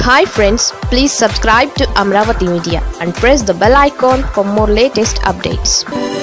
hi friends please subscribe to Amaravati media and press the bell icon for more latest updates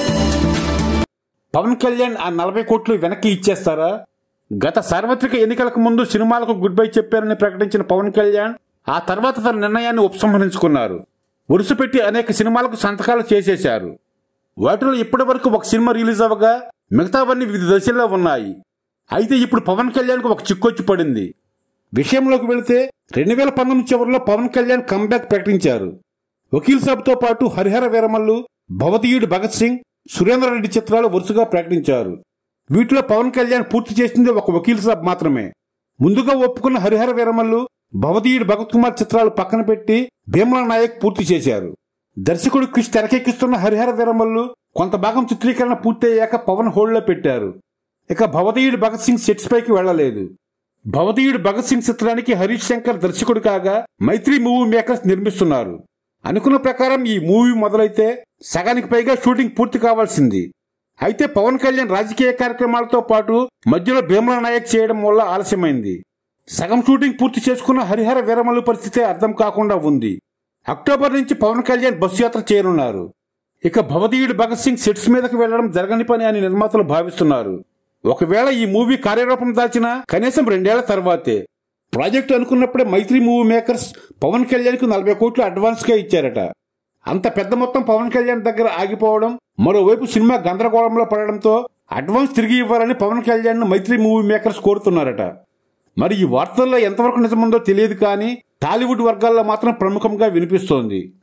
Pawan Kalyan ఆ నలభై కోట్లు వెనక్కి ఇచ్చేస్తారా గత సార్వత్రిక ఎన్నికలకు ముందు సినిమాలకు గుడ్ బై చెప్పారని ప్రకటించిన పవన్ కళ్యాణ్ ఆ తర్వాత తన నిర్ణయాన్ని ఉపసంహరించుకున్నారు వరుసపెట్టి అనేక సినిమాలకు సంతకాలు చేసేశారు వాటిలో ఇప్పటి వరకు ఒక సినిమా రిలీజ్ అవ్వగా మిగతావన్నీ వివిధ దశల్లో ఉన్నాయి అయితే ఇప్పుడు పవన్ కళ్యాణ్కు ఒక చిక్కొచ్చి పడింది విషయంలోకి వెళితే రెండు వేల పంతొమ్మిది చివరిలో పవన్ కళ్యాణ్ కంబ్యాక్ ప్రకటించారు వకీల్ సాబ్తో పాటు హరిహర వీరమల్లు భవతీయుడు భగత్ సింగ్ సురేంద్రరెడ్డి చిత్రాలు వరుసగా ప్రకటించారు వీటిలో పవన్ కళ్యాణ్ పూర్తి చేసింది ఒక వకీల్ సాబ్ మాత్రమే ముందుగా ఒప్పుకున్న హరిహర వీరమల్లు భవతీయుడు భగత్ కుమార్ చిత్రాలు పక్కన పెట్టి భీమలా నాయక్ పూర్తి చేశారు దర్శకుడు క్రిష్ తెరకెక్కిస్తున్న హరిహర వీరమల్లు కొంత భాగం చిత్రీకరణ పూర్తయ్యాక పవన్ హోల్డ్లో పెట్టారు ఇక భవతీయుడు భగత్ సింగ్ సెట్స్ పైకి వెళ్లలేదు భవతీయుడు భగత్ సింగ్ చిత్రానికి హరీష్ శంకర్ దర్శకుడు కాగా మైత్రి మూవీ మేకర్స్ నిర్మిస్తున్నారు అనుకున్న ప్రకారం ఈ మూవీ మొదలైతే సగానికి పైగా షూటింగ్ పూర్తి కావాల్సింది అయితే పవన్ కళ్యాణ్ రాజకీయ కార్యక్రమాలతో పాటు మధ్యలో భీమలా నాయక్ చేయడం వల్ల ఆలస్యమైంది సగం షూటింగ్ పూర్తి చేసుకున్న హరిహర వీరమల్లు పరిస్థితి అర్థం కాకుండా ఉంది అక్టోబర్ నుంచి పవన్ కళ్యాణ్ బస్సు యాత్ర చేయనున్నారు ఇక భవతీయుడు భగత్ సింగ్ సెట్స్ మీదకి వెళ్లడం జరగని పని అని నిర్మాతలు భావిస్తున్నారు ఒకవేళ ఈ మూవీ కార్యరూపం దాచినా కనీసం రెండేళ్ల తర్వాతే ప్రాజెక్టు అనుకున్నప్పుడే మైత్రి మూవీ మేకర్స్ పవన్ కళ్యాణ్ కు నలభై కోట్లు అడ్వాన్స్ గా ఇచ్చారట అంత పెద్ద మొత్తం పవన్ కళ్యాణ్ దగ్గర ఆగిపోవడం మరోవైపు సినిమా గందరగోళంలో పడడంతో అడ్వాన్స్ తిరిగి ఇవ్వాలని పవన్ కళ్యాణ్ ను మైత్రి మూవీ మేకర్స్ కోరుతున్నారట మరి ఈ వార్తల్లో ఎంతవరకు నిజముందో తెలియదు కానీ టాలీవుడ్ వర్గాల్లో మాత్రం ప్రముఖంగా వినిపిస్తోంది